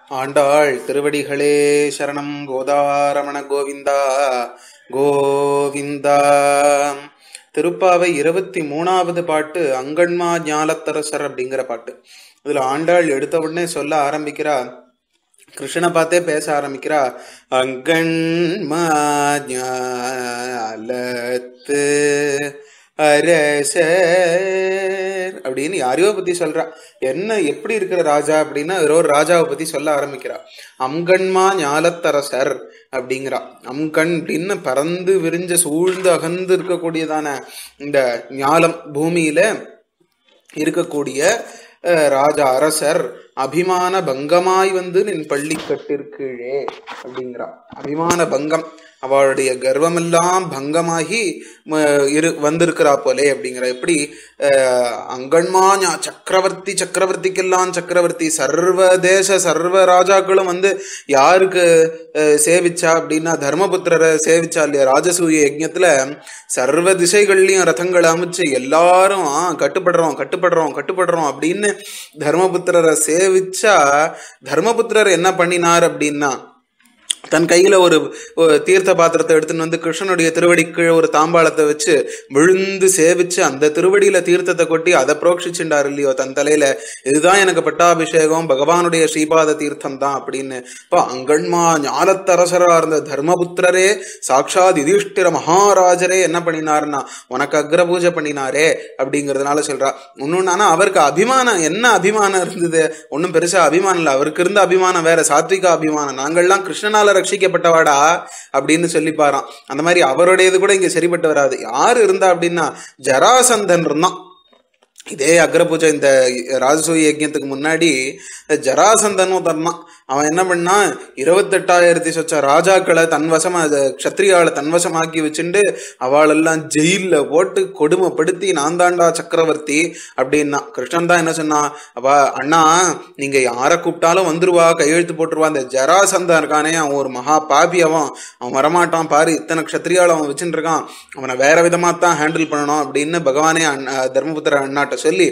ஆண்டாள் திருவடிகளே சரணம் கோதாரமண கோவிந்தா கோவிந்தா திருப்பாவை இருபத்தி மூணாவது பாட்டு அங்கன்மா ஞாலத்தரசர் அப்படிங்கிற பாட்டு இதுல ஆண்டாள் எடுத்த உடனே சொல்ல ஆரம்பிக்கிறா கிருஷ்ணனை பார்த்தே பேச ஆரம்பிக்கிறா அங்கன்மா ஞாலத்து அரசர் அப்படின்னு யாரையோ பத்தி சொல்றா என்ன எப்படி இருக்கிற ராஜா அப்படின்னா ஏதோ ஒரு ராஜாவை பத்தி சொல்ல ஆரம்பிக்கிறா அம்கண்மா ஞாலத்தரசர் அப்படிங்கிறா அம்கண் அப்படின்னு பறந்து விரிஞ்ச சூழ்ந்து அகந்து இருக்கக்கூடியதான இந்த ஞாலம் பூமியில இருக்கக்கூடிய அஹ், ராஜா அரசர் அபிமான பங்கமாய் வந்து நின் பள்ளி கட்டிற்கீழே அப்படிங்கிறா அபிமான பங்கம் அவளுடைய கர்வமெல்லாம் பங்கமாகி ம, இரு வந்திருக்கிறா போலே அப்படிங்கிற எப்படி அஹ், அங்கன்மா ஞா- சக்கரவர்த்தி சக்கரவர்த்திக்கெல்லாம் சக்கரவர்த்தி சர்வதேச சர்வ ராஜாக்களும் வந்து யாருக்கு அஹ், சேவிச்சா அப்படின்னா தர்மபுத்திரரை சேவிச்சா இல்லையா ராஜசூய யஜ்ஞத்துல சர்வ திசைகள்லயும் ரதங்களை அமைச்சு எல்லாரும் ஆ, கட்டுப்படுறோம் கட்டுப்படுறோம் கட்டுப்படுறோம் அப்படின்னு தர்மபுத்திரரை சேவிச்சா தர்மபுத்திரர் என்ன பண்ணினார் அப்படின்னா தன் கையில ஒரு ஒரு தீர்த்த பாத்திரத்தை எடுத்துன்னு வந்து கிருஷ்ணனுடைய திருவடி கீழே ஒரு தாம்பாளத்தை வச்சு விழுந்து சேவிச்சு அந்த திருவடியில தீர்த்தத்தை கொட்டி அதை புரோக்ஷிச்சுண்டார் இல்லையோ தன் தலையில இதுதான் எனக்கு பட்டாபிஷேகம் பகவானுடைய ஸ்ரீபாத தீர்த்தம் தான் அப்படின்னு இப்போ அங்கன்மா ஞானத்தரசரா இருந்த தர்மபுத்திரரே சாட்சாத் யுதிஷ்டிர மகாராஜரே என்ன பண்ணினார்னா உனக்கு அக்ர பூஜை பண்ணினாரே அப்படிங்கறதுனால சொல்றா இன்னொன்னு ஆனா அவருக்கு அபிமானம் என்ன அபிமானம் இருந்தது ஒன்றும் பெருசா அபிமானம் இல்லை அவருக்கு இருந்த அபிமானம் வேற சாத்விக அபிமானம் நாங்கள்லாம் கிருஷ்ணனால ரட்சிக்கப்பட்டவாடா அப்படின்னு சொல்லி பாராம் அந்த மாதிரி அவருடையது கூட இங்க சரிப்பட்டு வராது யாரு இருந்தா அப்படின்னா ஜராசந்தன் இருந்தான் இதே அக்ரபூஜை இந்த ராஜசூய யஜ்ஞத்துக்கு முன்னாடி ஜராசந்தன் தர்மான் அவன் என்ன பண்ணான் இருபத்தெட்டாயிரத்தி சொச்ச ராஜாக்களை தன்வசமா க்ஷத்ரியாவை தன்வசமாக்கி வச்சுண்டு அவளெல்லாம் ஜெயில்ல போட்டு கொடுமைப்படுத்தி நான் தாண்டா சக்கரவர்த்தி அப்படின்னா கிருஷ்ணன் தான் என்ன சொன்னான் அவ அண்ணா நீங்க யாரை கூப்பிட்டாலும் வந்துருவா கையெழுத்து போட்டுருவா அந்த ஜராசந்தன் இருக்கானே அவன் ஒரு மகா பாபி அவன் அவன் வரமாட்டான் பாரு இத்தனை க்ஷத்ரியால அவன் வச்சுட்டு இருக்கான் அவனை வேற விதமா தான் ஹேண்டில் பண்ணணும் அப்படின்னு பகவானே அண்ணா தர்மபுத்திர அண்ணாட்ட சொல்லி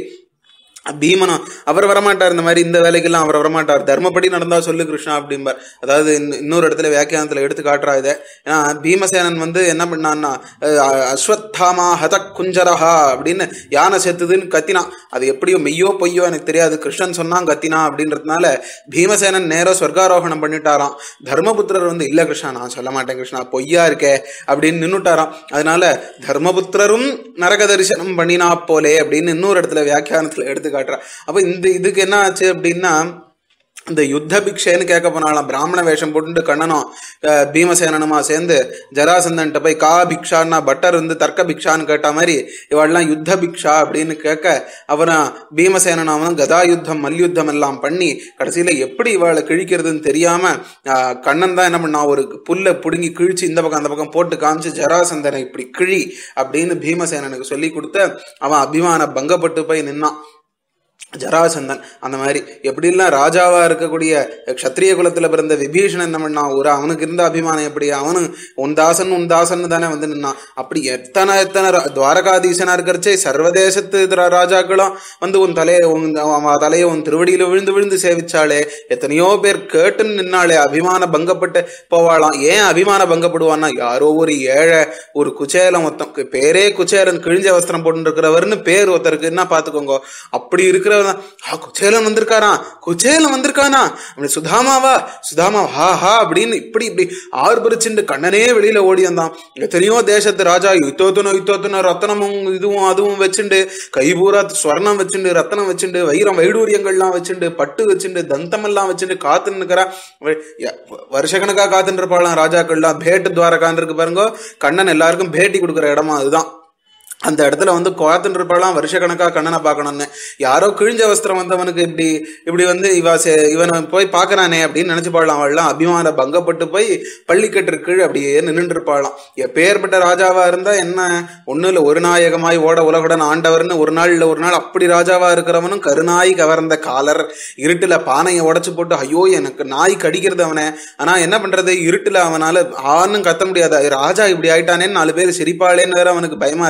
பீமனும் அவர் வரமாட்டார் இந்த மாதிரி இந்த வேலைக்கெல்லாம் அவர் வரமாட்டார் தர்மப்படி நடந்தா சொல்லு கிருஷ்ணா அப்படிம்பார் அதாவது இன்ன- இன்னொரு இடத்துல வியாக்கியானத்துல எடுத்து காட்டுறா இதை ஏன்னா பீமசேனன் வந்து என்ன பண்ணான்னா அஹ், அஸ்வத்தாமா ஹத குஞ்சரஹா அப்படின்னு யானை செத்துதுன்னு கத்தினான் அது எப்படியோ மெய்யோ பொய்யோ எனக்கு தெரியாது கிருஷ்ணன் சொன்னான் கத்தினா அப்படின்றதுனால பீமசேனன் நேரா சொர்க்காரோகணம் பண்ணிட்டாராம் தர்மபுத்திரர் வந்து இல்ல கிருஷ்ணா நான் சொல்ல மாட்டேன் கிருஷ்ணா பொய்யா இருக்கே அப்படின்னு நின்னுட்டாராம் அதனால தர்மபுத்திரரும் நரக தரிசனம் பண்ணினா போலே அப்படின்னு இன்னொரு இடத்துல வியாக்கியானத்துல எடுத்து காட்டுறா அப்ப இந்த இதுக்கு என்ன ஆச்சு அப்படின்னா இந்த யுத்த பிக்ஷைன்னு கேட்க போனாலாம் பிராமண வேஷம் போட்டுட்டு கண்ணனும் அஹ், பீமசேனனுமா சேர்ந்து ஜராசந்தன்ட்ட போய் கா பிக்ஷான்னா பட்டர் வந்து தர்க்க பிக்ஷான்னு கேட்ட மாதிரி இவாள்லாம் யுத்த பிக்ஷா அப்படின்னு கேட்க அவன் பீமசேனன் அவனும் கதா யுத்தம் மல்யுத்தம் எல்லாம் பண்ணி கடைசியில எப்படி இவாளை கிழிக்கிறதுன்னு தெரியாம அஹ், கண்ணன் தான் என்ன பண்ணான் ஒரு புல்லை புடுங்கி கிழிச்சு இந்த பக்கம் அந்த பக்கம் போட்டு காமிச்சு ஜராசந்தனை இப்படி கிழி அப்படின்னு பீமசேனனுக்கு சொல்லி கொடுத்து அவன் அபிமான பங்கப்பட்டு போய் நின்னான் ஜராசந்தன் அந்த மாதிரி எப்படிலாம் ராஜாவா இருக்கக்கூடிய க்ஷத்ரிய குலத்துல பிறந்த விபீஷணன் என்ன பண்ணான் ஒரு அவனுக்கு இருந்த அபிமானம் எப்படி அவனு உன் தாசன் உன் தாசன் தானே வந்து நின்னான் அப்படி எத்தனை எத்தனை ரா- துவாரகாதீசனா இருக்கிறச்சே சர்வதேசத்து இதர ராஜாக்களும் வந்து உன் தலையை உன் அவன் தலையை உன் திருவடியில விழுந்து விழுந்து சேவிச்சாளே எத்தனையோ பேர் கேட்டுன்னு நின்னாளே அபிமான பங்கப்பட்டு போவாளாம் ஏன் அபிமான பங்கப்படுவான்னா யாரோ ஒரு ஏழை ஒரு குச்சேலம் ஒருத்தன் பேரே குச்சேலன் கிழிஞ்ச வஸ்திரம் போட்டு இருக்கிறவர்னு பேர் ஒருத்தருக்கு என்ன பாத்துக்கோங்க அப்படி இருக்கிறவன் தான், ஆ குச்சேலன் வந்திருக்காராம் குச்சேலன் வந்திருக்கானா அப்படி சுதாமாவா சுதாமா ஹா ஹா அப்படின்னு இப்படி இப்படி ஆர்ப்பரிச்சுண்டு கண்ணனே வெளியில ஓடி வந்தான் எத்தனையோ தேசத்து ராஜா யுத்தோத்தனோ யுத்தோத்தனோ ரத்தனமும் இதுவும் அதுவும் வச்சுண்டு கைபூரா ஸ்வர்ணம் வச்சுண்டு ரத்தனம் வச்சுண்டு வைரம் வைடூரியங்கள்லாம் வச்சுண்டு பட்டு வச்சுண்டு தந்தமெல்லாம் வச்சுண்டு காத்துன்னு இருக்கிறா வருஷக்கணக்கா காத்துன்னு இருப்பாளாம் ராஜாக்கள்லாம் பேட்டு துவாரகான்னு இருக்கு பாருங்க கண்ணன் எல்லாருக்கும் பேட்டி கொடுக்குற இடமா அதுதான் அந்த இடத்துல வந்து குவாத்துன்னு இருப்பாளாம் வருஷக்கணக்கா கண்ணனை பார்க்கணும்னு யாரோ கிழிஞ்ச வஸ்திரம் வந்தவனுக்கு இப்படி இப்படி வந்து இவ சே- இவனை போய் பார்க்கறானே அப்படின்னு நினைச்சு பாடலாம் அவள்லாம் அபிமான பங்கப்பட்டு போய் பள்ளிக்கட்டு கீழ் அப்படியே நின்றுட்டு இருப்பாளாம் எப்பேற்பட்ட ராஜாவா இருந்தா என்ன ஒண்ணு இல்ல ஒரு நாயகமாய் ஓட உலகுடன் ஆண்டவர்னு ஒரு நாள் இல்ல ஒரு நாள் அப்படி ராஜாவா இருக்கிறவனும் கருநாய் கவர்ந்த காலர் இருட்டுல பானையை உடைச்சு போட்டு ஐயோ எனக்கு நாய் கடிக்கிறது அவனை ஆனா என்ன பண்றது இருட்டுல அவனால ஆணும் கத்த முடியாது ராஜா இப்படி ஆயிட்டானேன்னு நாலு பேர் சிரிப்பாளேன்னு வேற அவனுக்கு பயமா இருக்கு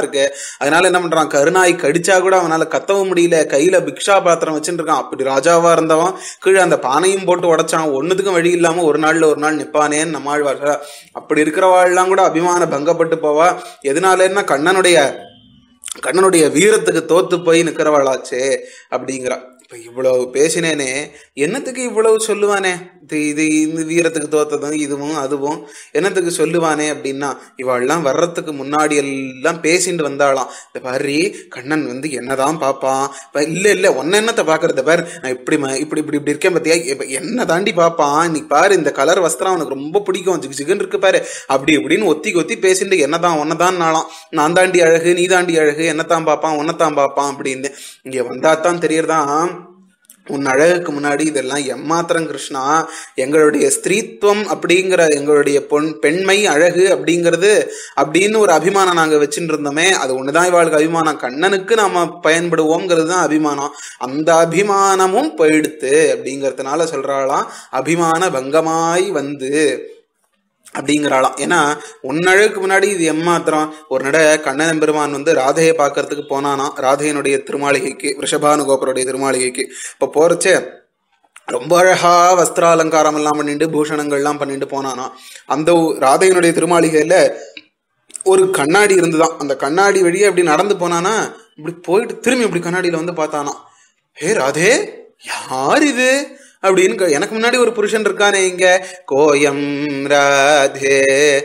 அதனால என்ன பண்றான் கருநாய் கடிச்சா கூட அவனால கத்தவும் முடியல கையில பிக்ஷா பாத்திரம் வச்சுட்டு இருக்கான் அப்படி ராஜாவா இருந்தவன் கீழே அந்த பானையும் போட்டு உடைச்சான் ஒண்ணுத்துக்கும் வழி இல்லாம ஒரு நாள்ல ஒரு நாள் நிப்பானேன்னு நம்மாழ்வார் சொல்றார். அப்படி இருக்கிறவாள்லாம் கூட அபிமான பங்கப்பட்டு போவா எதனாலன்னா கண்ணனுடைய கண்ணனுடைய வீரத்துக்கு தோத்து போய் நிக்கிறவளாச்சே அப்படிங்கிறா இப்ப இவ்வளவு பேசினேனே என்னத்துக்கு இவ்வளவு சொல்லுவானே இது இது இந்த வீரத்துக்கு தோத்ததும் இதுவும் அதுவும் என்னத்துக்கு சொல்லுவானே அப்படின்னா இவாள்லாம் வர்றதுக்கு முன்னாடி எல்லாம் பேசிட்டு வந்தாளாம் இந்த பாரு கண்ணன் வந்து என்னதான் பாப்பான் இப்ப இல்ல இல்ல ஒன்ன என்னத்தை பாக்குறத பாரு நான் இப்படி ம- இப்படி இப்படி இப்படி இருக்கேன் பாத்தியா இப்ப என்ன தாண்டி பாப்பான் இன்னைக்கு பாரு இந்த கலர் வஸ்திரம் அவனுக்கு ரொம்ப பிடிக்கும் ஜிகு ஜிகுன்னு இருக்கு பாரு அப்படி இப்படின்னு ஒத்தி ஒத்தி பேசிட்டு என்னதான் ஒன்னதான் நாளாம் நான் தாண்டி அழகு நீ தாண்டி அழகு என்னத்தான் பாப்பான் ஒன்னத்தான் பாப்பான் அப்படின்னு இங்க வந்தாதான் தெரியறதான் உன் அழகுக்கு முன்னாடி இதெல்லாம் எம்மாத்திரம் கிருஷ்ணா எங்களுடைய ஸ்திரீத்துவம் அப்படிங்கிற எங்களுடைய பொன் பெண்மை அழகு அப்படிங்கிறது அப்படின்னு ஒரு அபிமானம் நாங்க வச்சுட்டு இருந்தோமே அது ஒண்ணுதான் இவாளுக்கு அபிமானம் கண்ணனுக்கு நாம பயன்படுவோங்கிறது தான் அபிமானம் அந்த அபிமானமும் போயிடுத்து அப்படிங்கறதுனால சொல்றாளாம் அபிமான பங்கமாய் வந்து அப்படிங்கிறாளாம் ஏன்னா உன்னழகுக்கு முன்னாடி இது எம்மாத்திரம் ஒரு நட கண்ணன் பெருமான் வந்து ராதையை பார்க்கறதுக்கு போனானா ராதையனுடைய திருமாளிகைக்கு ரிஷபானுகோபருடைய திருமாளிகைக்கு இப்ப போறச்சே ரொம்ப அழகா வஸ்திர அலங்காரம் எல்லாம் பண்ணிட்டு பூஷணங்கள்லாம் பண்ணிட்டு போனானா அந்த ஊ- ராதையனுடைய திருமாளிகையில ஒரு கண்ணாடி இருந்துதான் அந்த கண்ணாடி வழியே அப்படி நடந்து போனானா இப்படி போயிட்டு திரும்பி இப்படி கண்ணாடியில வந்து பார்த்தானா ஹே ராதே யார் இது அப்படின்னு கே- எனக்கு முன்னாடி ஒரு புருஷன் இருக்கானே இங்க கோயம் ராதே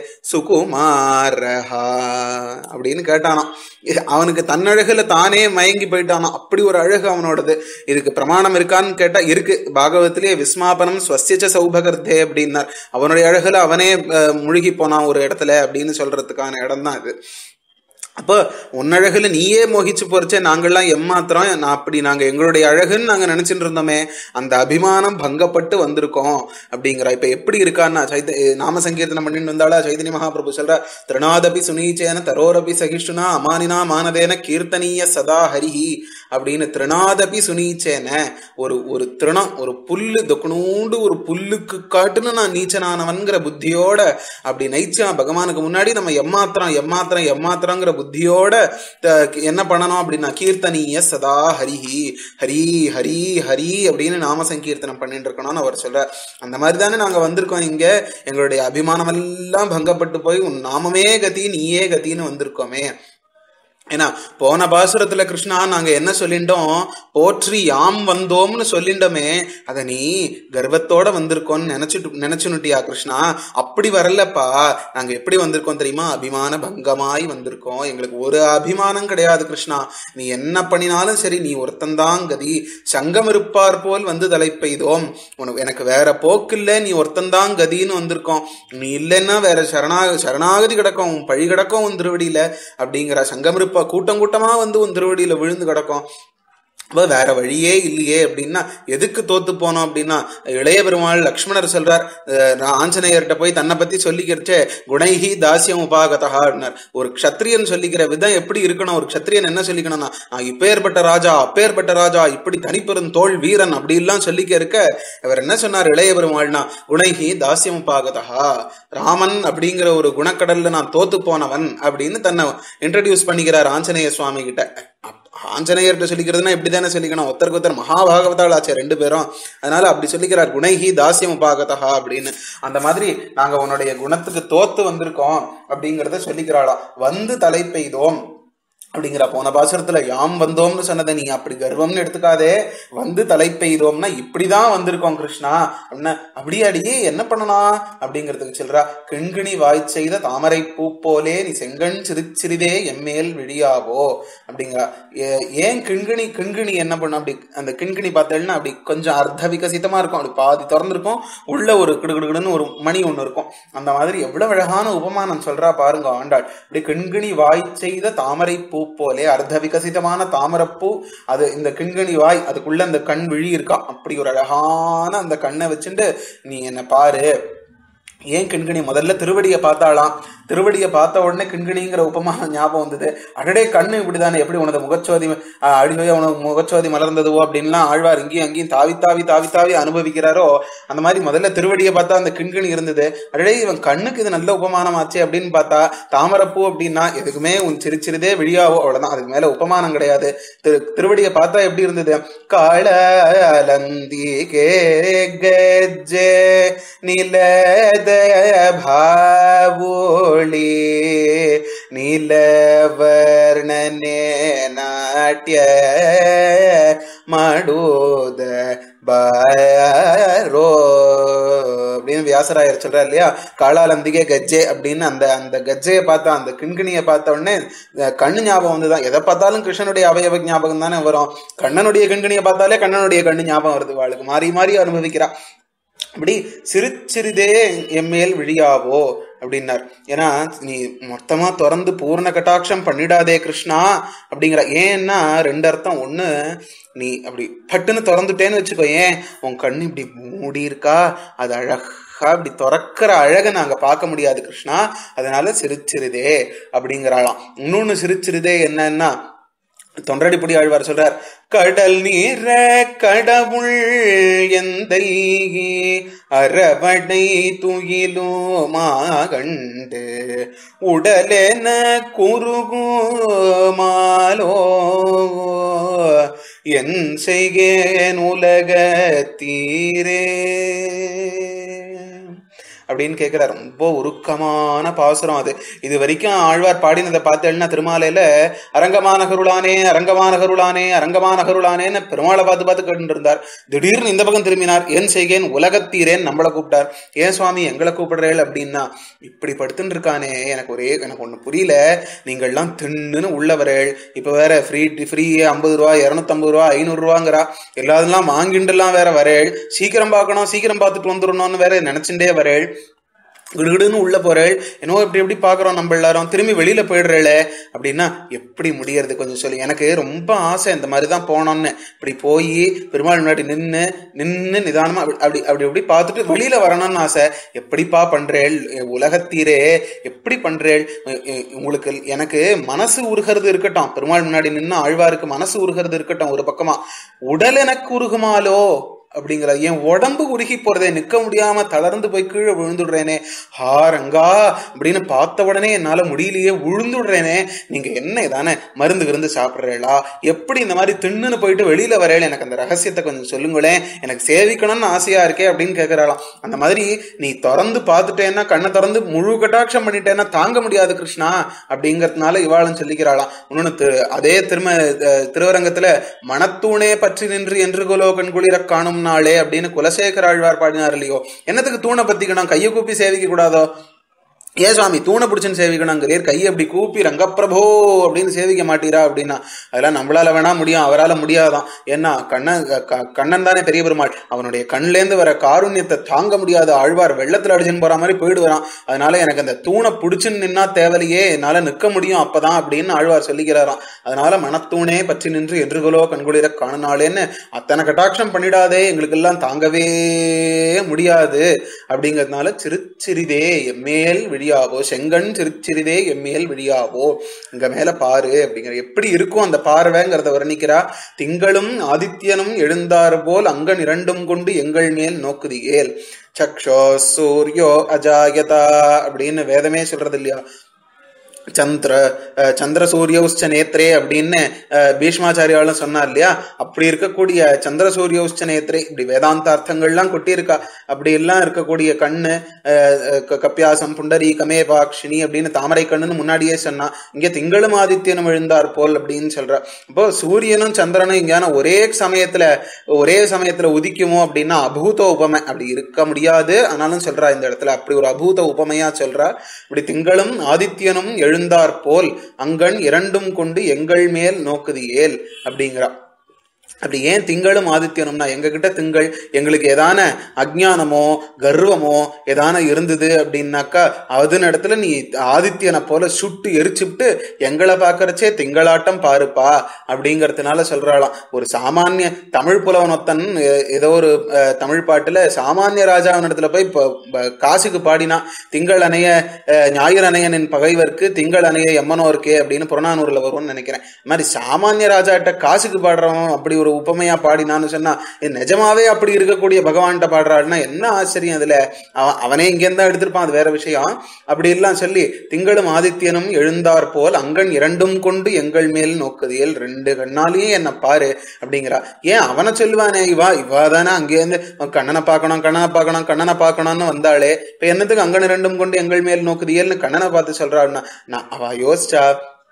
சுகுமாரஹா அப்படின்னு கேட்டானாம் இது அவனுக்கு தன்னழகுல தானே மயங்கி போயிட்டானாம் அப்படி ஒரு அழகு அவனோடது இதுக்கு பிரமாணம் இருக்கான்னு கேட்டா இருக்கு பாகவத்திலே விஸ்மாபனம் ஸ்வஸ்யச்ச சௌபகர்த்தே அப்படின்னார் அவனுடைய அழகுல அவனே அஹ், முழுகி போனான் ஒரு இடத்துல அப்படின்னு சொல்றதுக்கான இடம் தான் இது அப்போ உன்னழகுல நீயே மோகிச்சு போறச்சே நாங்கள்லாம் எம்மாத்திரம் நான் அப்படி நாங்க எங்களுடைய அழகுன்னு நாங்க நினைச்சிட்டு இருந்தோமே அந்த அபிமானம் பங்கப்பட்டு வந்திருக்கோம் அப்படிங்கிற இப்ப எப்படி இருக்கான்னா சைத்த நாம சங்கீர்த்தனம் பண்ணிட்டு வந்தாளா சைதன்ய மகாபிரபு சொல்ற திருநாதபி சுனீச்சேன தரோரபி சகிஷ்ணுனா அமானினா மானதேன கீர்த்தனீய சதா ஹரிஹி அப்படின்னு திருநாதபி சுனீச்சேன ஒரு ஒரு திருணம் ஒரு புல்லு தொக்கணூண்டு ஒரு புல்லுக்கு காட்டுன்னு நான் நீச்சனானவன்கிற புத்தியோட அப்படி நைச்சான் பகவானுக்கு முன்னாடி நம்ம எம்மாத்திரம் எம்மாத்திரம் எம்மாத்திரங்கிற புத்தியோட த- என்ன பண்ணணும் அப்படின்னா கீர்த்தனீய சதா ஹரிஹி ஹரி ஹரி ஹரி அப்படின்னு நாம சங்கீர்த்தனம் பண்ணிட்டு இருக்கணும்னு அவர் சொல்ற அந்த மாதிரி தானே நாங்க வந்திருக்கோம் இங்க எங்களுடைய அபிமானம் எல்லாம் பங்கப்பட்டு போய் உன் நாமமே கதி நீயே கத்தின்னு வந்திருக்கோமே ஏன்னா போன பாசுரத்துல கிருஷ்ணா நாங்க என்ன சொல்லிட்டோம் போற்றி யாம் வந்தோம்னு சொல்லிண்டோமே அத நீ கர்வத்தோட வந்திருக்கோம்னு நினைச்சிட்டு நினைச்சுனுட்டியா கிருஷ்ணா அப்படி வரலப்பா நாங்க எப்படி வந்திருக்கோம் தெரியுமா அபிமான பங்கமாய் வந்திருக்கோம் எங்களுக்கு ஒரு அபிமானம் கிடையாது கிருஷ்ணா நீ என்ன பண்ணினாலும் சரி நீ ஒருத்தன்தான் கதி சங்கம் இருப்பார் போல் வந்து தலை பெய்தோம் உனக்கு எனக்கு வேற போக்கில்ல நீ ஒருத்தன்தான் கதின்னு வந்திருக்கோம் நீ இல்லைன்னா வேற சரணா சரணாகதி கிடக்கும் உன் பழி கிடக்கும் உன் திருவடியில அப்படிங்கிற சங்கம் இருப்பா கூட்டம் கூட்டமா வந்து உன் திருவடியில விழுந்து கிடக்கும் அப்ப வேற வழியே இல்லையே அப்படின்னா எதுக்கு தோத்து போனோம் அப்படின்னா இளைய பெருமாள் லக்ஷ்மணர் சொல்றார் அஹ் நான் ஆஞ்சநேயர்கிட்ட போய் தன்னை பத்தி சொல்லிக்கிறச்சே குணைஹி தாசியம் உபாகதஹான்னார் ஒரு க்ஷத்ரியன் சொல்லிக்கிற விதம் எப்படி இருக்கணும் ஒரு க்ஷத்ரியன் என்ன சொல்லிக்கணும்னா நான் இப்பேற்பட்ட ராஜா அப்பேற்பட்ட ராஜா இப்படி தனிப்பெரும் தோல் வீரன் அப்படி எல்லாம் சொல்லிக்க இருக்க இவர் என்ன சொன்னார் இளைய பெருமாள்னா குணைஹி தாசியம் உபாகதஹா ராமன் அப்படிங்கிற ஒரு குணக்கடல்ல நான் தோத்து போனவன் அப்படின்னு தன்னை இன்ட்ரடியூஸ் பண்ணிக்கிறார் ஆஞ்சநேய சுவாமி கிட்ட அப்- ஆஞ்சநேயர்கிட்ட சொல்லிக்கிறதுனா இப்படி தானே சொல்லிக்கணும் ஒருத்தருக்கு ஒருத்தர் மகாபாகவதாள் ஆச்சு ரெண்டு பேரும் அதனால அப்படி சொல்லிக்கிறார் குணைஹி தாசியம் உபாகதா அப்படின்னு அந்த மாதிரி நாங்க உன்னுடைய குணத்துக்கு தோத்து வந்திருக்கோம் அப்படிங்கறத சொல்லிக்கிறாளா வந்து தலை பெய்தோம் அப்படிங்கிற போன பாசுரத்துல யாம் வந்தோம்னு சொன்னதை நீ அப்படி கர்வம்னு எடுத்துக்காதே வந்து தலை பெய்தோம்னா இப்படிதான் வந்திருக்கோம் கிருஷ்ணா அப்படின்னா அப்படியாடி என்ன பண்ணலாம் அப்படிங்கிறதுக்கு சொல்றா கிண்கிணி வாய் செய்த தாமரை பூ போலே நீ செங்கண் சிறு சிறிதே எம்மேல் விழியாவோ அப்படிங்கிறா ஏ- ஏன் கிண்கிணி கிண்கிணி என்ன பண்ணும் அப்படி அந்த கிண்கிணி பார்த்தேன்னா அப்படி கொஞ்சம் அர்த்த விகசிதமா இருக்கும் அப்படி பாதி திறந்திருக்கும் உள்ள ஒரு கிடுகிடுன்னு ஒரு மணி ஒண்ணு இருக்கும் அந்த மாதிரி எவ்வளவு அழகான உபமானம் சொல்றா பாருங்க ஆண்டாள் இப்படி கிண்கிணி வாய் செய்த தாமரை பூ போலே அர்த்த விகசிதமான தாமரைப்பூ அது இந்த கிண்கிணி வாய் அதுக்குள்ள அந்த கண் விழி இருக்கா அப்படி ஒரு அழகான அந்த கண்ணை வச்சுட்டு நீ என்ன பாரு ஏன் கிண்கிணி முதல்ல திருவடியை பார்த்தாலாம் திருவடியை பார்த்த உடனே கிண்கிணிங்கிற உபமானம் ஞாபகம் வந்தது அடடே கண்ணு இப்படிதானே எப்படி உனது முகச்சோதி ஆஹ், அடிமையா உனக்கு முகச்சோதி மலர்ந்ததுவோ அப்படின்லாம் ஆழ்வார் இங்கேயும் அங்கேயும் தாவி தாவி தாவி தாவி அனுபவிக்கிறாரோ அந்த மாதிரி முதல்ல திருவடியை பார்த்தா அந்த கிண்கிணி இருந்தது அடடே இவன் கண்ணுக்கு இது நல்ல உபமானம் ஆச்சு அப்படின்னு பார்த்தா தாமரப்பூ அப்படின்னா எதுக்குமே உன் சிரிச்சிருதே விழியாவோ அவ்வளவுதான் அதுக்கு மேல உபமானம் கிடையாது திரு திருவடியை பார்த்தா எப்படி இருந்தது காளலந்தி கே கஜ்ஜே நிலத ಭಾವೋಳಿ ನೀಲವರ್ಣನೆ ನಾಟ್ಯ ಮಾಡುವುದ பாரோ அப்படின்னு வியாசராயர் சொல்றார் இல்லையா காளாலந்திகே கஜ்ஜே அப்படின்னு அந்த அந்த கஜ்ஜையை பார்த்தா அந்த கிண்கிணியை பார்த்த உடனே அஹ், கண்ணு ஞாபகம் வந்துதான் எதை பார்த்தாலும் கிருஷ்ணனுடைய அவயவ ஞாபகம் தானே வரும் கண்ணனுடைய கிண்கிணியை பார்த்தாலே கண்ணனுடைய கண்ணு ஞாபகம் வருது வாளுக்கு மாறி மாறி அனுபவிக்கிறா அப்படி சிறு சிறிதே எம்மேல் விழியாவோ அப்படின்னார் ஏன்னா நீ மொத்தமா திறந்து பூர்ண கட்டாட்சம் பண்ணிடாதே கிருஷ்ணா அப்படிங்கிற ஏன்னா ரெண்டு அர்த்தம் ஒண்ணு நீ அப்படி பட்டுன்னு திறந்துட்டேன்னு வச்சுக்கோ ஏன் உன் கண்ணு இப்படி மூடி இருக்கா அது அழகா இப்படி திறக்கிற அழகை நாங்க பார்க்க முடியாது கிருஷ்ணா அதனால சிரிச்சிருதே அப்படிங்கிறாளாம் இன்னொன்னு சிரிச்சிருதே என்னன்னா தொண்டடிப்படி ஆழ்வார் சொல்றார் கடல் நீர கடவுள் எந்தை அரவணை துயிலுமாகண்டு உடலென குறுகுமாலோ என் செய்கேன் உலகத்தீரே அப்படின்னு கேட்கிறார் ரொம்ப உருக்கமான பாசுரம் அது இது வரைக்கும் ஆழ்வார் பாடினதை பார்த்தேன்னா திருமாலையில அரங்கமான கருளானே அரங்கமான கருளானே அரங்கமான கருளானேன்னு பெருமாளை பார்த்து பார்த்து கேட்டு இருந்தார் திடீர்னு இந்த பக்கம் திரும்பினார் ஏன் செய்கேன் உலகத்தீரேன் நம்மளை கூப்பிட்டார் ஏன் சுவாமி எங்களை கூப்பிடுறேள் அப்படின்னா இப்படி படுத்துன்னு இருக்கானே எனக்கு ஒரே எனக்கு ஒண்ணு புரியல நீங்கள்லாம் தின்னுன்னு உள்ளவரேள் இப்ப வேற ஃப்ரீ ஃப்ரீ ஐம்பது ரூபா இருநூத்தம்பது ரூபா ஐநூறு ரூபாங்கிறா எல்லாதெல்லாம் வாங்கிண்டுலாம் வேற வரேள் சீக்கிரம் பார்க்கணும் சீக்கிரம் பார்த்துட்டு வந்துடணும்னு வேற நினைச்சுட்டே வரேள் கிடுகிடுன்னு உள்ள போறேள் என்னவோ இப்படி எப்படி பாக்குறோம் நம்ம எல்லாரும் திரும்பி வெளியில போயிடுறேளே அப்படின்னா எப்படி முடியறது கொஞ்சம் சொல்லி எனக்கு ரொம்ப ஆசை இந்த மாதிரி தான் போனோம்னு இப்படி போய் பெருமாள் முன்னாடி நின்று நின்று நிதானமா அப்படி அப்படி அப்படி இப்படி பார்த்துட்டு வெளியில வரணும்னு ஆசை எப்படிப்பா பண்றேள் உலகத்தீரே எப்படி பண்றேள் எ- எ- உங்களுக்கு எனக்கு மனசு உருகிறது இருக்கட்டும் பெருமாள் முன்னாடி நின்று ஆழ்வாருக்கு மனசு உருகிறது இருக்கட்டும் ஒரு பக்கமா உடல் எனக்கு உருகுமாலோ அப்படிங்கிற என் உடம்பு உருகி போறதே நிக்க முடியாம தளர்ந்து போய் கீழே விழுந்துடுறேனே ஹாரங்கா அப்படின்னு பார்த்த உடனே என்னால முடியலையே விழுந்துடுறேனே நீங்க என்ன இதானே மருந்து விருந்து சாப்பிடுறீங்களா எப்படி இந்த மாதிரி தின்னுன்னு போயிட்டு வெளியில வரையில எனக்கு அந்த ரகசியத்தை கொஞ்சம் சொல்லுங்களேன் எனக்கு சேவிக்கணும்னு ஆசையா இருக்கே அப்படின்னு கேட்கறாளாம் அந்த மாதிரி நீ திறந்து பார்த்துட்டேன்னா கண்ணை திறந்து முழு கட்டாட்சம் பண்ணிட்டேன்னா தாங்க முடியாது கிருஷ்ணா அப்படிங்கறதுனால இவாளும் சொல்லிக்கிறாளாம் இன்னொன்னு திரு- அதே திரும அஹ், திருவரங்கத்துல மனத்தூணே பற்றி நின்று என்று குலோ கண்குளிர காணும் நாளே அப்படின்னு குலசேகர ஆழ்வார் பாடினார் இல்லையோ என்னத்துக்கு தூணை பத்திக்கணும் கையை கூப்பி சேவிக்க கூடாதோ ஏ சுவாமி தூணை பிடிச்சுன்னு சேவிக்கணுங்கிறீர் கையை அப்படி கூப்பி ரங்கப்பிரபோ அப்படின்னு சேவிக்க மாட்டீரா அப்படின்னா அதெல்லாம் நம்மளால வேணா முடியும் அவரால முடியாதான் ஏன்னா கண்ணன் க- க- கண்ணன் தானே பெரிய பெருமாள் அவனுடைய கண்லேருந்து வர காருண்யத்தை தாங்க முடியாத ஆழ்வார் வெள்ளத்துல அடிச்சுன்னு போற மாதிரி போயிடுவான் அதனால எனக்கு அந்த தூணை பிடிச்சுன்னு நின்னா தேவலையே என்னால நிக்க முடியும் அப்பதான் அப்படின்னு ஆழ்வார் சொல்லிக்கிறாராம் அதனால மனத்தூணே பற்றி நின்று என்றுகளோ கண்குளிர காணுனாளேன்னு அத்தனை கட்டாட்சம் பண்ணிடாதே எங்களுக்கு எல்லாம் தாங்கவே முடியாது அப்படிங்கிறதுனால சிறுச்சிறிதே எம்மேல் விழியாவோ செங்கண் சிறுச்சிறிதே எம்மேல் விழியாவோ இங்க மேல பாரு அப்படிங்கிற எப்படி இருக்கும் அந்த பார்வைங்கிறத வர்ணிக்கிறா திங்களும் ஆதித்யனும் எழுந்தார் போல் அங்கன் இரண்டும் கொண்டு எங்கள் மேல் நோக்குதியேல் சக்ஷோ சூரியோ அஜாயதா அப்படின்னு வேதமே சொல்றது இல்லையா சந்திர அஹ், சந்திர சூரியவுச்ச நேத்ரே அப்படின்னு அஹ், பீஷ்மாச்சாரியாலும் சொன்னார் இல்லையா அப்படி இருக்கக்கூடிய சந்திர சூரியவுச்ச நேத்ரே இப்படி வேதாந்தார்த்தங்கள்லாம் கொட்டியிருக்கா அப்படி எல்லாம் இருக்கக்கூடிய கண்ணு அஹ், அஹ், க- கப்பியாசம் புண்டரி கமேபாக்ஷினி அப்படின்னு தாமரை கண்ணுன்னு முன்னாடியே சொன்னா இங்க திங்களும் ஆதித்யனும் எழுந்தார் போல் அப்படின்னு சொல்றா அப்போ சூரியனும் சந்திரனும் இங்கான ஒரே சமயத்துல ஒரே சமயத்துல உதிக்குமோ அப்படின்னா அபூத உபமை அப்படி இருக்க முடியாது ஆனாலும் சொல்றா இந்த இடத்துல அப்படி ஒரு அபூத உபமையா சொல்றா இப்படி திங்களும் ஆதித்யனும் எழுந்தார் போல் அங்கண் இரண்டும் கொண்டு எங்கள் மேல் நோக்குதியேல் அப்படிங்கிறா அப்படி ஏன் திங்களும் ஆதித்யனும்னா எங்ககிட்ட திங்கள் எங்களுக்கு ஏதான அஜ்ஞானமோ கர்வமோ ஏதான இருந்தது அப்படின்னாக்கா அதன் இடத்துல நீ ஆதித்யனை போல சுட்டு எரிச்சுட்டு எங்களை பார்க்கறச்சே திங்களாட்டம் பாருப்பா அப்படிங்கறதுனால சொல்றாளாம் ஒரு சாமானிய தமிழ் புலவனொத்தன் எ- ஏதோ ஒரு அஹ், தமிழ் பாட்டுல சாமானிய ராஜாவின் இடத்துல போய் ப- ப- காசுக்கு பாடினா திங்கள் அணைய அஹ், ஞாயிறு அணையனின் பகைவர்க்கு திங்கள் அணைய எம்மனோர்க்கே அப்படின்னு புறநானூர்ல வரும்னு நினைக்கிறேன் இது மாதிரி சாமானிய ராஜாட்ட காசுக்கு பாடுறவன் அப்படி ஒரு உபமையா பாடினான்னு சொன்னா இது நிஜமாவே அப்படி இருக்கக்கூடிய பகவான்கிட்ட பாடுறாருன்னா என்ன ஆச்சரியம் அதுல அவன் அவனே இங்கேருந்து தான் எடுத்திருப்பான் அது வேற விஷயம் அப்படி எல்லாம் சொல்லி திங்களும் ஆதித்யனும் எழுந்தார் போல் அங்கன் இரண்டும் கொண்டு எங்கள் மேல் நோக்குதியல் ரெண்டு கண்ணாலேயும் என்ன பாரு அப்படிங்கிறா ஏன் அவனை சொல்லுவானே இவா இவா தானே அங்கேருந்து கண்ணனை பார்க்கணும் கண்ணனை பார்க்கணும் கண்ணனை பார்க்கணும்னு வந்தாளே இப்ப என்னத்துக்கு அங்கன் இரண்டும் கொண்டு எங்கள் மேல் நோக்குதியல்னு கண்ணனை பார்த்து சொல்றாருன்னா நான் அவ யோசிச்சா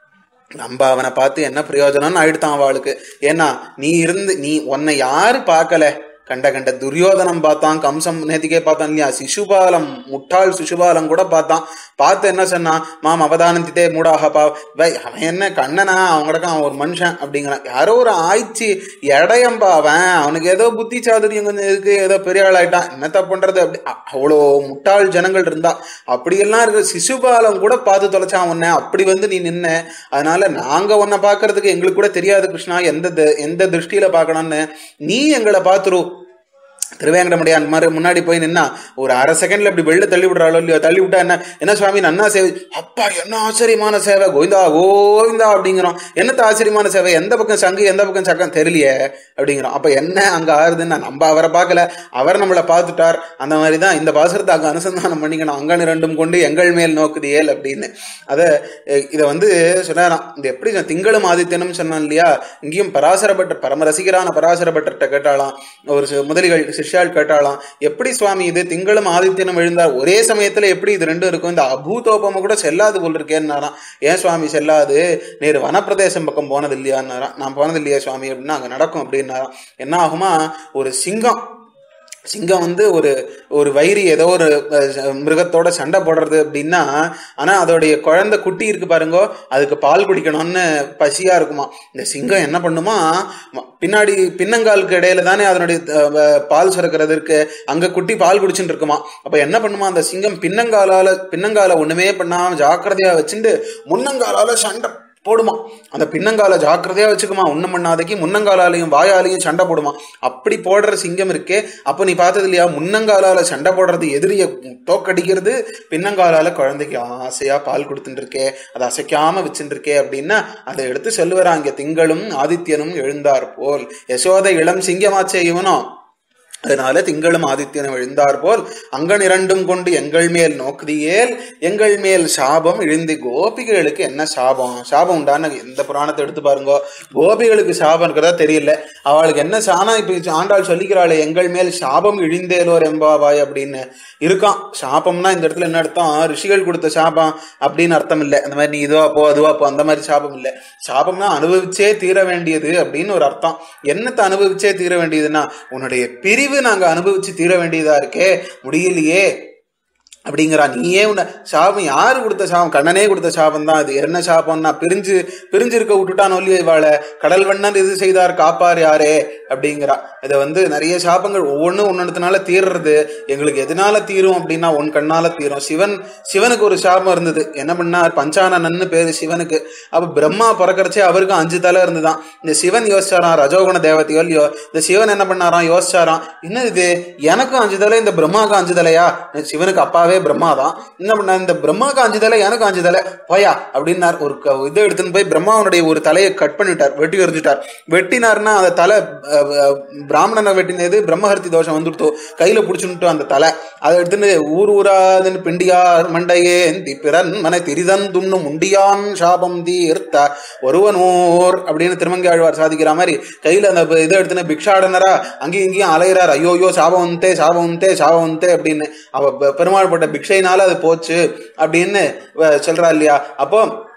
நம்ம அவனை பார்த்து என்ன பிரயோஜனம்னு ஆயிடுத்தான் அவளுக்கு ஏன்னா நீ இருந்து நீ உன்னை யாரு பார்க்கல கண்ட கண்ட துரியோதனம் பார்த்தான் கம்சம் நேத்திக்கே பார்த்தான் இல்லையா சிசுபாலம் முட்டாள் சிசுபாலம் கூட பார்த்தான் பார்த்து என்ன சொன்னான் மாம் அவதானந்தித்தே மூடாக பா வை அவன் என்ன கண்ணனா அவங்கடக்க அவன் ஒரு மனுஷன் அப்படிங்கிறான் யாரோ ஒரு ஆய்ச்சி இடையம்பா அவன் அவனுக்கு ஏதோ புத்தி சாதுரியம் கொஞ்சம் இருக்கு ஏதோ பெரிய ஆளாயிட்டான் என்னத்த பண்றது அப்படி அ- அவ்வளோ முட்டாள் ஜனங்கள் இருந்தா அப்படியெல்லாம் இருக்கிற சிசுபாலம் கூட பார்த்து தொலைச்சான் உன்னை அப்படி வந்து நீ நின்ன அதனால நாங்க உன்னை பார்க்கறதுக்கு எங்களுக்கு கூட தெரியாது கிருஷ்ணா எந்த தி- எந்த திருஷ்டியில பார்க்கணும்னு நீ எங்களை பார்த்துரு திருவேங்கடமுடியான் மாதிரி முன்னாடி போய் நின்னா ஒரு அரை செகண்ட்ல இப்படி வெளில தள்ளி விடுறாளோ இல்லையோ தள்ளி விட்டா என்ன என்ன சுவாமி நன்னா சேவை அப்பா என்ன ஆச்சரியமான சேவை கோவிந்தா கோவிந்தா அப்படிங்கிறோம் என்னத்த ஆச்சரியமான சேவை எந்த பக்கம் சங்கு எந்த பக்கம் சக்கம் தெரியலையே அப்படிங்கிறோம் அப்ப என்ன அங்க ஆறுதுன்னா நம்ம அவரை பார்க்கல அவர் நம்மளை பார்த்துட்டார் அந்த மாதிரி தான் இந்த பாசுரத்தை அங்க அனுசந்தானம் பண்ணிக்கணும் அங்கன் இரண்டும் கொண்டு எங்கள் மேல் நோக்குது ஏல் அப்படின்னு அத அஹ், இத வந்து சொன்னாராம் இது எப்படி சொன்ன- திங்களும் ஆதித்யனும் சொன்னான் இல்லையா இங்கேயும் பராசரப்பட்டர் பரம ரசிகரான பராசரப்பட்டர்கிட்ட கேட்டாலாம் ஒரு சி- முதலிகள் சிஷ்யால் கேட்டாலாம் எப்படி சுவாமி இது திங்களும் ஆதித்யனும் எழுந்தார் ஒரே சமயத்துல எப்படி இது ரெண்டும் இருக்கும் இந்த அபூதோபம கூட செல்லாது போல் இருக்கேன்னாராம் ஏன் சுவாமி செல்லாது நேரு வனப்பிரதேசம் பக்கம் போனது இல்லையான்னாராம் நான் போனது இல்லையா சுவாமி அப்படின்னா அங்க நடக்கும் அப்படின்னாராம் என்ன ஆகுமா ஒரு சிங்கம் சிங்கம் வந்து ஒரு ஒரு வைரி ஏதோ ஒரு அஹ், மிருகத்தோட சண்டை போடுறது அப்படின்னா ஆனா அதோடைய குழந்தை குட்டி இருக்கு பாருங்கோ அதுக்கு பால் குடிக்கணும்னு பசியா இருக்குமா இந்த சிங்கம் என்ன பண்ணுமா ம- பின்னாடி பின்னங்காலுக்கு இடையில தானே அதனுடைய அஹ், வ- பால் சுரக்கிறதுக்கு அங்க குட்டி பால் குடிச்சுட்டு இருக்குமா அப்ப என்ன பண்ணுமா அந்த சிங்கம் பின்னங்காலால பின்னங்கால ஒண்ணுமே பண்ணாம ஜாக்கிரதையா வச்சுட்டு முன்னங்காலால சண்டை போடுமா அந்த பின்னங்கால ஜாக்கிரதையா வச்சுக்குமா ஒண்ணும் பண்ணாதைக்கு முன்னங்காலாலையும் வாயாலையும் சண்டை போடுமா அப்படி போடுற சிங்கம் இருக்கே அப்ப நீ பார்த்தது இல்லையா முன்னங்காலால சண்டை போடுறது எதிரிய தோக்கடிக்கிறது பின்னங்காலால குழந்தைக்கு ஆசையா பால் கொடுத்துட்டு இருக்கே அதை அசைக்காம வச்சுட்டு இருக்கே அப்படின்னா அதை எடுத்து சொல்லுவாரா அங்க திங்களும் ஆதித்யனும் எழுந்தார் போல் யசோதை இளம் சிங்கமாச்சே இவனோ அதனால திங்களும் ஆதித்யனும் எழுந்தார் போல் அங்கன் இரண்டும் கொண்டு எங்கள் மேல் நோக்குதியேல் எங்கள் மேல் சாபம் இழிந்து கோபிகளுக்கு என்ன சாபம் சாபம் உண்டான எந்த புராணத்தை எடுத்து பாருங்க கோபிகளுக்கு சாபம் இருக்கிறதா தெரியல அவளுக்கு என்ன சாணா இப்ப ஆண்டாள் சொல்லிக்கிறாளே எங்கள் மேல் சாபம் இழிந்தேலோர் எம்பாவாய் அப்படின்னு இருக்கான் சாபம்னா இந்த இடத்துல என்ன அர்த்தம் ரிஷிகள் கொடுத்த சாபம் அப்படின்னு அர்த்தம் இல்லை அந்த மாதிரி நீ இதுவா போ அதுவா போ அந்த மாதிரி சாபம் இல்லை சாபம்னா அனுபவிச்சே தீர வேண்டியது அப்படின்னு ஒரு அர்த்தம் என்னத்தை அனுபவிச்சே தீர வேண்டியதுன்னா உன்னுடைய பிரிவு நாங்க அனுபவிச்சு தீர வேண்டியதா இருக்கே முடியலையே அப்படிங்கிறா நீயே உன்னை சாபம் யாரு கொடுத்த சாபம் கண்ணனே கொடுத்த சாபம் தான் அது என்ன சாபம்னா பிரிஞ்சு பிரிஞ்சு இருக்க விட்டுட்டானோ இல்லையோ இவாளை கடல் வண்ணன் இது செய்தார் காப்பார் யாரே அப்படிங்கிறா இதை வந்து நிறைய சாபங்கள் ஒவ்வொன்றும் ஒன்னொன்னுனால தீர்றது எங்களுக்கு எதனால தீரும் அப்படின்னா உன் கண்ணால தீரும் சிவன் சிவனுக்கு ஒரு சாபம் இருந்தது என்ன பண்ணார் பஞ்சானனன்னு பேரு சிவனுக்கு அப்ப பிரம்மா பிறக்கறச்சே அவருக்கு அஞ்சு தலை இருந்துதான் இந்த சிவன் யோசிச்சாராம் ரஜோகுண தேவதையோ இல்லையோ இந்த சிவன் என்ன பண்ணாராம் யோசிச்சாராம் என்ன இது எனக்கும் அஞ்சு தலை இந்த பிரம்மாவுக்கு அஞ்சு தலையா சிவனுக்கு அப்பாவே பிரம்மா தான் என்ன பண்ண இந்த பிரம்மாவுக்கு அஞ்சு தலை எனக்கு அஞ்சு தலை போயா அப்படின்னார் ஒரு க- இதை எடுத்துன்னு போய் பிரம்மாவனுடைய ஒரு தலையை கட் பண்ணிட்டார் வெட்டி எறிஞ்சிட்டார் வெட்டினார்னா அந்த தலை அஹ், அஹ், பிராமணனை வெட்டினது பிரம்மஹர்த்தி தோஷம் வந்துடுத்தோ கையில பிடிச்சுட்டு அந்த தலை அதை எடுத்துன்னு ஊர் ஊராதன் பிண்டியார் மண்டையேந்தி பிறன் மனை திரிதன் துண்ணும் உண்டியான் சாபம் தீர்த்த ஒருவனோர் அப்படின்னு திருமங்கை ஆழ்வார் சாதிக்கிற மாதிரி கையில அந்த இதை எடுத்துன்னு பிக்ஷாடனரா அங்கேயும் இங்கேயும் அலையிறார் ஐயோ ஐயோ சாபம் வந்தே சாபம் வந்தே சாபம் வந்தே அப்படின்னு அவ பெ- பெருமாள் பட்ட பிக்ஷைனால அது போச்சு அப்படின்னு அஹ், சொல்றா இல்லையா அப்போ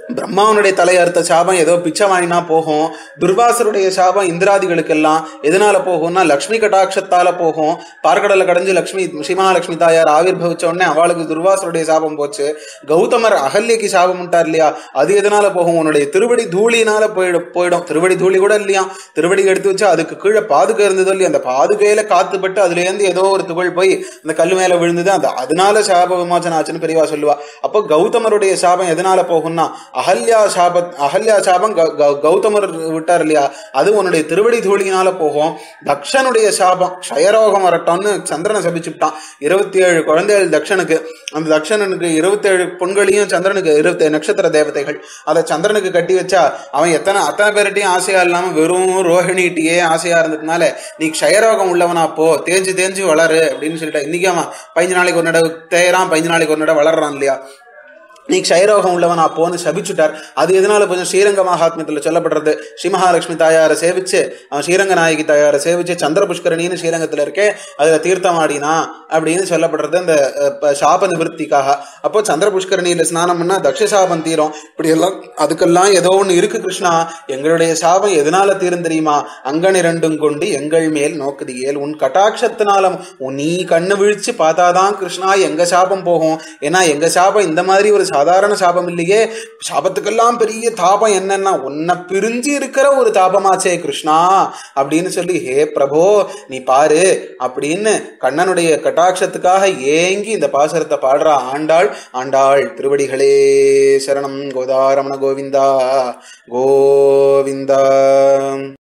பிரம்மாவனுடைய தலை அறுத்த சாபம் ஏதோ பிச்சை வாங்கினா போகும் துர்வாசருடைய சாபம் இந்திராதிகளுக்கெல்லாம் எதனால போகும்னா லக்ஷ்மி கட்டாட்சத்தால போகும் பார்க்கடலை கடைஞ்சு லக்ஷ்மி ஸ்ரீமகாலட்சுமி தாயார் ஆவிர்வவிச்ச உடனே அவளுக்கு துர்வாசருடைய சாபம் போச்சு கௌதமர் அகல்யக்கு சாபம் விட்டார் இல்லையா அது எதனால போகும் உன்னுடைய திருவடி தூளினால போயிடும் போயிடும் திருவடி தூளி கூட இல்லையா திருவடி எடுத்து வச்சு அதுக்கு கீழே பாதுகை இருந்ததோ இல்லையா அந்த பாதுகையில காத்துப்பட்டு அதுல இருந்து ஏதோ ஒரு துகள் போய் அந்த கல்லு மேல விழுந்தது அந்த அதனால சாப விமோசனம் ஆச்சுன்னு பெரியவா சொல்லுவா அப்போ கௌதமருடைய சாபம் எதனால போகும்னா அகல்யா சாப அகல்யா சாபம் கௌ- கௌ- கௌதமர் விட்டார் இல்லையா அது உன்னுடைய திருவடி தூளியினால போகும் தக்ஷனுடைய சாபம் க்ஷயரோகம் வரட்டும்னு சந்திரனை சபிச்சுட்டான் இருபத்தி ஏழு குழந்தைகள் தக்ஷனுக்கு அந்த தக்ஷனுக்கு இருபத்தேழு பொண்களையும் சந்திரனுக்கு இருபத்தி நட்சத்திர தேவதைகள் அதை சந்திரனுக்கு கட்டி வச்சா அவன் எத்தனை அத்தனை பேர்கிட்டையும் ஆசையா இல்லாம வெறும் ரோஹிணிகிட்டயே ஆசையா இருந்ததுனால நீ க்ஷயரோகம் உள்ளவனா போ தேஞ்சு தேஞ்சு வளரு அப்படின்னு சொல்லிட்டா இன்னைக்கு அவன் பதினஞ்சு நாளைக்கு ஒரு நடை தேயறான் பதினஞ்சு நாளைக்கு ஒரு நடை வளர்றான் இல்லையா நீ க்ஷயரோகம் உள்ளவனா போன்னு சபிச்சுட்டார் அது எதனால கொஞ்சம் ஸ்ரீரங்க மகாத்மியத்துல சொல்லப்படுறது ஸ்ரீ மகாலட்சுமி தாயாரை சேவிச்சு அவன் ஸ்ரீரங்க நாயகி தாயாரை சேவிச்சு சந்திர புஷ்கரணின்னு ஸ்ரீரங்கத்துல இருக்கே அதுல தீர்த்தம் ஆடினா அப்படின்னு சொல்லப்படுறது அந்த அஹ், ப- சாப நிவர்த்திக்காக அப்போ சந்திர புஷ்கரணியில ஸ்நானம் பண்ணா தக்ஷ சாபம் தீரும் இப்படி எல்லாம் அதுக்கெல்லாம் ஏதோ ஒண்ணு இருக்கு கிருஷ்ணா எங்களுடைய சாபம் எதனால தீரும் தெரியுமா அங்கன் இரண்டும் கொண்டு எங்கள் மேல் நோக்குது ஏல் உன் கட்டாட்சத்தினால உன் நீ கண்ணு விழிச்சு பார்த்தாதான் கிருஷ்ணா எங்க சாபம் போகும் ஏன்னா எங்க சாபம் இந்த மாதிரி ஒரு சாதாரண சாபம் இல்லையே சாபத்துக்கெல்லாம் பெரிய தாபம் என்னன்னா உன்னை பிரிஞ்சு இருக்கிற ஒரு தாபமாச்சே கிருஷ்ணா அப்படின்னு சொல்லி ஹே பிரபோ நீ பாரு அப்படின்னு கண்ணனுடைய கட்டாட்சத்துக்காக ஏங்கி இந்த பாசுரத்தை பாடுறா ஆண்டாள் ஆண்டாள் திருவடிகளே சரணம் கோதாரமண கோவிந்தா கோவிந்தா